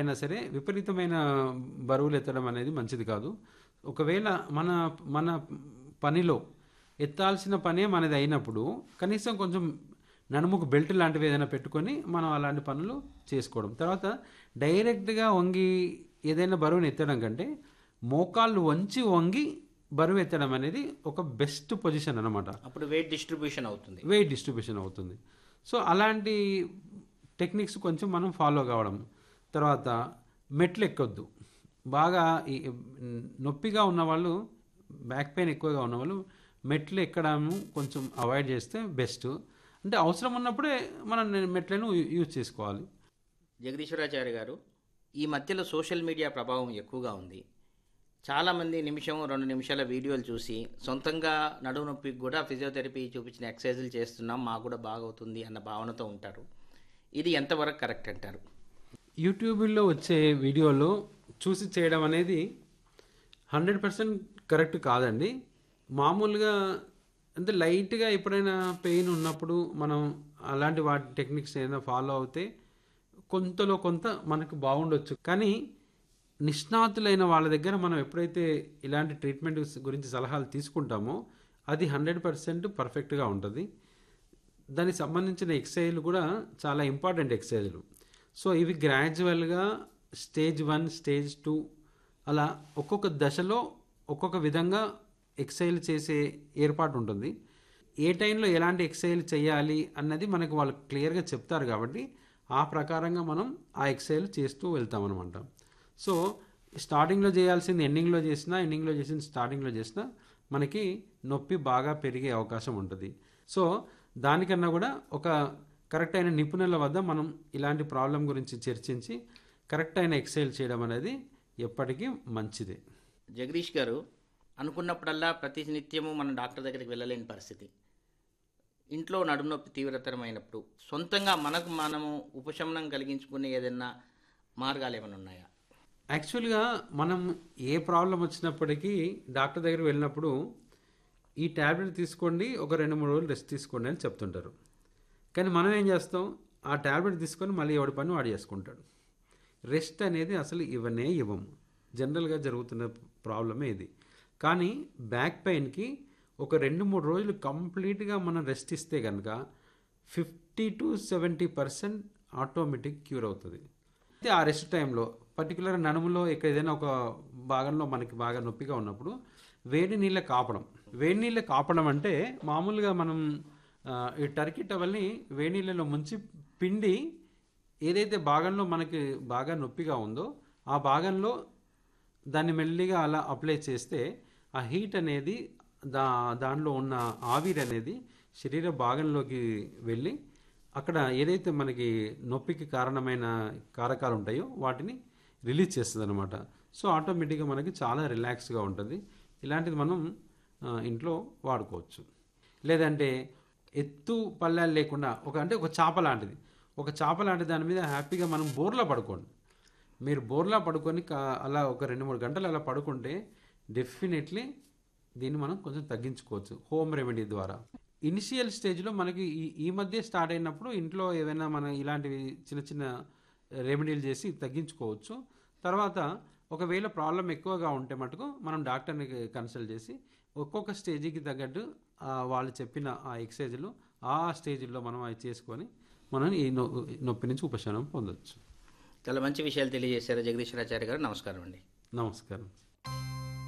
వాళ్ళైనా సరే విపరీతమైన బరువులు ఎత్తడం అనేది మంచిది కాదు ఒకవేళ మన మన పనిలో ఎత్తాల్సిన పనే మనది అయినప్పుడు కనీసం కొంచెం నడుముకు బెల్ట్ లాంటివి ఏదైనా పెట్టుకొని మనం అలాంటి పనులు చేసుకోవడం తర్వాత డైరెక్ట్గా వంగి ఏదైనా బరువుని ఎత్తడం కంటే మోకాళ్ళు వంచి వంగి బరువు ఎత్తడం అనేది ఒక బెస్ట్ పొజిషన్ అన్నమాట అప్పుడు వెయిట్ డిస్ట్రిబ్యూషన్ అవుతుంది వెయిట్ డిస్ట్రిబ్యూషన్ అవుతుంది సో అలాంటి టెక్నిక్స్ కొంచెం మనం ఫాలో కావడం తర్వాత మెట్లు ఎక్కొద్దు బాగా ఈ నొప్పిగా ఉన్నవాళ్ళు బ్యాక్ పెయిన్ ఎక్కువగా ఉన్నవాళ్ళు మెట్లు ఎక్కడం కొంచెం అవాయిడ్ చేస్తే బెస్ట్ అంటే అవసరం ఉన్నప్పుడే మనం మెట్లను యూజ్ చేసుకోవాలి జగదీశ్వరాచార్య గారు ఈ మధ్యలో సోషల్ మీడియా ప్రభావం ఎక్కువగా ఉంది చాలామంది నిమిషం రెండు నిమిషాల వీడియోలు చూసి సొంతంగా నడుము నొప్పికి కూడా ఫిజియోథెరపీ చూపించిన ఎక్సర్సైజులు చేస్తున్నాం మాకు కూడా బాగవుతుంది అన్న భావనతో ఉంటారు ఇది ఎంతవరకు కరెక్ట్ అంటారు యూట్యూబ్లో వచ్చే వీడియోలో చూసి చేయడం అనేది హండ్రెడ్ పర్సెంట్ కరెక్ట్ కాదండి మామూలుగా అంటే లైట్గా ఎప్పుడైనా పెయిన్ ఉన్నప్పుడు మనం అలాంటి వాటి టెక్నిక్స్ ఏదైనా ఫాలో అవుతే కొంతలో కొంత మనకు బాగుండొచ్చు కానీ నిష్ణాతులైన వాళ్ళ దగ్గర మనం ఎప్పుడైతే ఇలాంటి ట్రీట్మెంట్ గురించి సలహాలు తీసుకుంటామో అది హండ్రెడ్ పర్సెంట్ పర్ఫెక్ట్గా ఉంటుంది దానికి సంబంధించిన ఎక్సర్సైజ్లు కూడా చాలా ఇంపార్టెంట్ ఎక్సర్సైజ్లు సో ఇవి గ్రాడ్యువల్గా స్టేజ్ వన్ స్టేజ్ టూ అలా ఒక్కొక్క దశలో ఒక్కొక్క విధంగా ఎక్సర్సైజ్ చేసే ఏర్పాటు ఉంటుంది ఏ టైంలో ఎలాంటి ఎక్సర్సైజ్ చేయాలి అన్నది మనకు వాళ్ళు క్లియర్గా చెప్తారు కాబట్టి ఆ ప్రకారంగా మనం ఆ ఎక్సర్సైజ్ చేస్తూ వెళ్తాం అనమాట సో స్టార్టింగ్లో చేయాల్సింది ఎండింగ్లో చేసినా ఎండింగ్లో చేసింది స్టార్టింగ్లో చేసినా మనకి నొప్పి బాగా పెరిగే అవకాశం ఉంటుంది సో దానికన్నా కూడా ఒక కరెక్ట్ అయిన నిపుణుల వద్ద మనం ఇలాంటి ప్రాబ్లం గురించి చర్చించి కరెక్ట్ అయిన ఎక్సైల్ చేయడం అనేది ఎప్పటికీ మంచిదే జగదీష్ గారు అనుకున్నప్పుడల్లా ప్రతి నిత్యము మనం డాక్టర్ దగ్గరికి వెళ్ళలేని పరిస్థితి ఇంట్లో నడుము నొప్పి తీవ్రతరమైనప్పుడు సొంతంగా మనకు మనము ఉపశమనం కలిగించుకునే ఏదైనా మార్గాలు ఏమైనా ఉన్నాయా యాక్చువల్గా మనం ఏ ప్రాబ్లం వచ్చినప్పటికీ డాక్టర్ దగ్గరికి వెళ్ళినప్పుడు ఈ ట్యాబ్లెట్ తీసుకోండి ఒక రెండు మూడు రోజులు రెస్ట్ తీసుకోండి అని చెప్తుంటారు కానీ మనం ఏం చేస్తాం ఆ ట్యాబ్లెట్ తీసుకొని మళ్ళీ ఎవడి పని వాడు చేసుకుంటాడు రెస్ట్ అనేది అసలు ఇవ్వనే ఇవ్వము జనరల్గా జరుగుతున్న ప్రాబ్లమే ఇది కానీ బ్యాక్ పెయిన్కి ఒక రెండు మూడు రోజులు కంప్లీట్గా మనం రెస్ట్ ఇస్తే కనుక fifty to seventy percent automatic cure అవుతుంది అయితే ఆ రెస్ట్ టైంలో పర్టికులర్ నడుములో ఎక్కడ ఏదైనా ఒక భాగంలో మనకి బాగా నొప్పిగా ఉన్నప్పుడు వేడి నీళ్ళ కాపడం వేడి నీళ్ళ కాపడం అంటే మామూలుగా మనం ఆ, ఈ టర్కీ టవల్ని వేడి నీళ్ళలో ముంచి పిండి ఏదైతే భాగంలో మనకి బాగా నొప్పిగా ఉందో ఆ భాగంలో దాన్ని మెల్లిగా అలా అప్లై చేస్తే ఆ హీట్ అనేది దా దానిలో ఉన్న ఆవిరి అనేది శరీర భాగంలోకి వెళ్ళి అక్కడ ఏదైతే మనకి నొప్పికి కారణమైన కారకాలు ఉంటాయో వాటిని రిలీజ్ చేస్తుంది అనమాట సో ఆటోమేటిక్గా మనకి చాలా రిలాక్స్గా ఉంటుంది ఇలాంటిది మనం ఆ, ఇంట్లో వాడుకోవచ్చు లేదంటే ఎత్తు పల్లాలు లేకుండా ఒక అంటే ఒక చాప లాంటిది ఒక చాప లాంటి దాని మీద హ్యాపీగా మనం బోర్లా పడుకోండి మీరు బోర్లా పడుకొని కా- అలా ఒక రెండు మూడు గంటలు అలా పడుకుంటే డెఫినెట్లీ దీన్ని మనం కొంచెం తగ్గించుకోవచ్చు హోమ్ రెమెడీ ద్వారా ఇనిషియల్ స్టేజ్లో మనకి ఈ ఈ మధ్య స్టార్ట్ అయినప్పుడు ఇంట్లో ఏదైనా మనం ఇలాంటివి చిన్న చిన్న రెమెడీలు చేసి తగ్గించుకోవచ్చు తర్వాత ఒకవేళ ప్రాబ్లం ఎక్కువగా ఉంటే మటుకు మనం డాక్టర్ని కన్సల్ట్ చేసి ఒక్కొక్క స్టేజ్కి తగ్గట్టు ఆ వాళ్ళు చెప్పిన ఆ ఎక్సర్సైజులు ఆ స్టేజ్లో మనం అవి చేసుకొని మనం ఈ నొ- నొప్పి నుంచి ఉపశమనం పొందొచ్చు చాలా మంచి విషయాలు తెలియజేశారు జగదీశ్వరాచార్య గారు నమస్కారం అండి నమస్కారం